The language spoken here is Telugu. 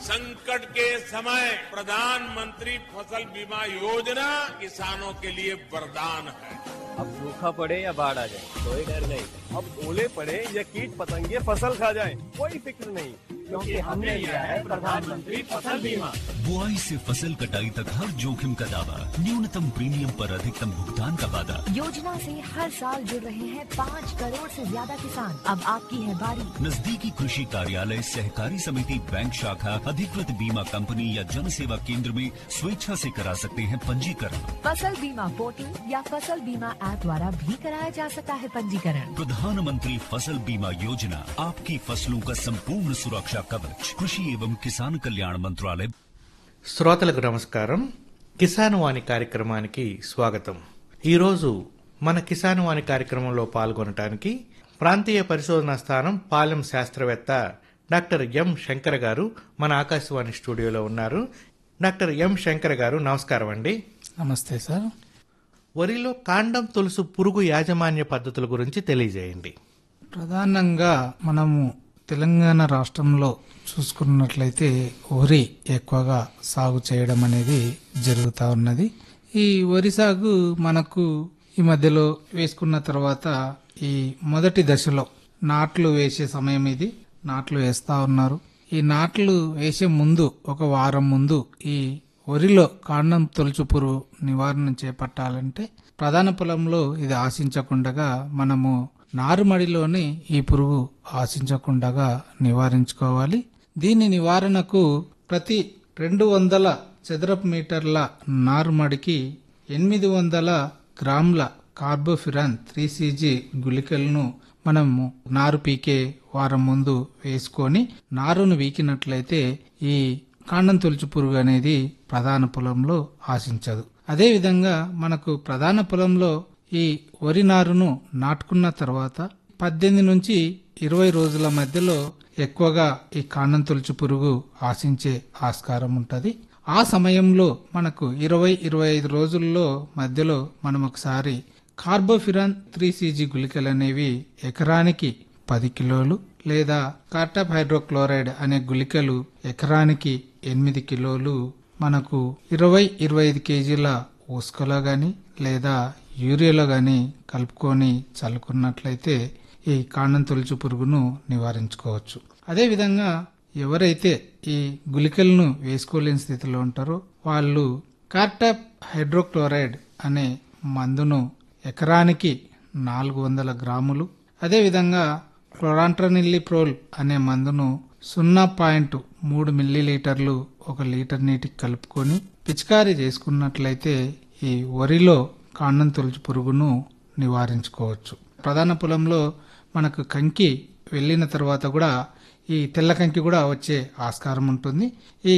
संकट के समय प्रधानमंत्री फसल बीमा योजना किसानों के लिए वरदान है अब सूखा पड़े या बाढ़ आ जाए कोई डर नहीं अब ओले पड़े या कीट पतंगे फसल खा जाए कोई फिक्र नहीं क्योंकि हमने लिया है प्रधानमंत्री फसल बीमा बुआई से फसल कटाई तक हर जोखिम का दावा न्यूनतम प्रीमियम पर अधिकतम भुगतान का वादा योजना से हर साल जुड़ रहे हैं पाँच करोड़ से ज्यादा किसान अब आपकी है बारी नजदीकी कृषि कार्यालय सहकारी समिति बैंक शाखा अधिकृत बीमा कंपनी या जन सेवा केंद्र में स्वेच्छा से करा सकते हैं पंजीकरण फसल बीमा पोर्टल या फसल बीमा ऐप द्वारा भी कराया जा सकता है पंजीकरण प्रधानमंत्री फसल बीमा योजना आपकी फसलों का संपूर्ण सुरक्षा कवच कृषि एवं किसान कल्याण मंत्रालय శ్రోతలకు నమస్కారం కిసాన్ వాణి కార్యక్రమానికి స్వాగతం ఈరోజు మన కిసాన్ వాణి కార్యక్రమంలో పాల్గొనటానికి ప్రాంతీయ పరిశోధనా స్థానం పాలెం శాస్త్రవేత్త డాక్టర్ ఎం శంకర్ గారు మన ఆకాశవాణి స్టూడియోలో ఉన్నారు డాక్టర్ ఎం శంకర్ గారు నమస్కారం అండి నమస్తే సార్ వరిలో కాండం తులుసు పురుగు యాజమాన్య పద్ధతుల గురించి తెలియజేయండి ప్రధానంగా మనము తెలంగాణ రాష్ట్రంలో చూసుకున్నట్లయితే వరి ఎక్కువగా సాగు చేయడం అనేది జరుగుతూ ఉన్నది ఈ వరి సాగు మనకు ఈ మధ్యలో వేసుకున్న తర్వాత ఈ మొదటి దశలో నాట్లు వేసే సమయం ఇది నాట్లు వేస్తా ఉన్నారు ఈ నాట్లు వేసే ముందు ఒక వారం ముందు ఈ వరిలో కాండం తొలుచు పురుగు నివారణ చేపట్టాలంటే ప్రధాన పొలంలో ఇది ఆశించకుండా మనము నారుమడిలోనే ఈ పురుగు ఆశించకుండా నివారించుకోవాలి దీని నివారణకు ప్రతి రెండు వందల చదరపు మీటర్ల నారుమడికి ఎనిమిది వందల గ్రాముల కార్బోఫిరాన్ త్రీ సీజీ గుళికలను మనము నారు పీకే వారం ముందు వేసుకొని నారును వీకినట్లయితే ఈ కాండం తొలుచు పురుగు అనేది ప్రధాన పొలంలో ఆశించదు అదేవిధంగా మనకు ప్రధాన పొలంలో ఈ వరి నారును నాటుకున్న తర్వాత పద్దెనిమిది నుంచి ఇరవై రోజుల మధ్యలో ఎక్కువగా ఈ కాండం తొలుచు పురుగు ఆశించే ఆస్కారం ఉంటుంది ఆ సమయంలో మనకు ఇరవై ఇరవై ఐదు రోజుల్లో మధ్యలో మనం ఒకసారి కార్బోఫిరాన్ త్రీ సీజీ గుళికలు అనేవి ఎకరానికి పది కిలోలు లేదా కార్టాప్ హైడ్రోక్లోరైడ్ అనే గుళికలు ఎకరానికి ఎనిమిది కిలోలు మనకు ఇరవై ఇరవై ఐదు కేజీల ఉసుకలో గాని లేదా యూరియాలో గాని కలుపుకొని చల్లుకున్నట్లయితే ఈ కాండం తొలుచు పురుగును నివారించుకోవచ్చు అదేవిధంగా ఎవరైతే ఈ గుళికలను వేసుకోలేని స్థితిలో ఉంటారో వాళ్ళు కార్టాప్ హైడ్రోక్లోరైడ్ అనే మందును ఎకరానికి నాలుగు వందల గ్రాములు అదేవిధంగా క్లోరాంట్రనిల్లిప్రోల్ అనే మందును సున్నా పాయింట్ మూడు మిల్లీలీటర్లు ఒక లీటర్ నీటికి కలుపుకొని పిచికారీ చేసుకున్నట్లయితే ఈ వరిలో కాండం తొలుచు పురుగును నివారించుకోవచ్చు ప్రధాన పొలంలో మనకు కంకి వెళ్ళిన తర్వాత కూడా ఈ తెల్ల కంకి కూడా వచ్చే ఆస్కారం ఉంటుంది ఈ